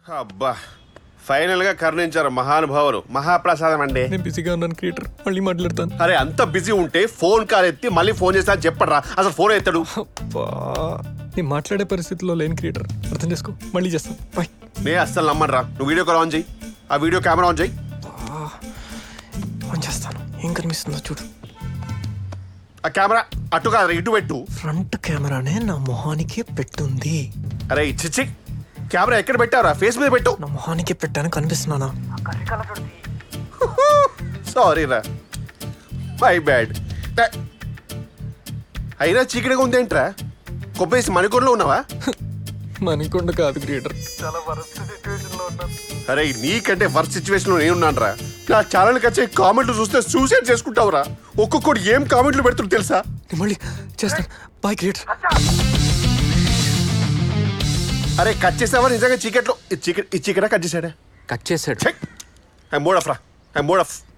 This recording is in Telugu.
అబ్బా ఫైనల్ గా కరుణించారు మహానుభావులు మహాప్రసాదం అండి నేను బిజీగా ఉన్నాను క్రియేటర్ మళ్ళీ మాట్లాడతాను అరే అంత బిజీ ఉంటే ఫోన్ కాల్ ఎత్తి మళ్ళీ ఫోన్ చేస్తా అని చెప్పడరా అసలు ఫోన్ ఎత్తాడు అబ్బా నేను మాట్లాడే పరిస్థితిలో లేని క్రియేటర్ అర్థం చేసుకో మళ్ళీ చేస్తాను బాయ్ నే అస్సలు నమ్మనరా నువ్వు వీడియో కాల్ ఆన్ చేయి ఆ వీడియో కెమెరా ఆన్ చేయి ఆన్ చేస్తాను ఏం కనిపిస్తుందో చూడు ఆ కెమెరా అటు కాదు ఇటు పెట్టు ఫ్రంట్ కెమెరానే నా మొహానికి పెట్టుంది అరే చిచ్చి కెమెరా ఎక్కడ పెట్టావురా ఫేస్ మీద పెట్టు నా మొహానికి పెట్టాను కనిపిస్తున్నానా సారీ రా మై బ్యాడ్ అయినా చీకటిగా ఉందేంట్రా కొప్పేసి మణికూరులో ఉన్నావా మనకొండ కాదు క్రియేటర్ అరే నీకంటే వర్క్ సిచ్యువేషన్ లో నేనున్నాను రా నా ఛానల్ వచ్చే కామెంట్లు చూస్తే సూసైడ్ చేసుకుంటావురా ఒక్కొక్కడు ఏం కామెంట్లు పెడుతున్నారు తెలుసా నేను మళ్ళీ చేస్తాను బాయ్ క్రియేటర్ అరే కట్ చేసావా నిజంగా చీకట్లో ఈ చీకటి ఈ చీకట కట్ చేసాడా కట్ చేశాడు చెక్ ఐ మోడ్ ఆఫ్ రా ఐ మోడ్ ఆఫ్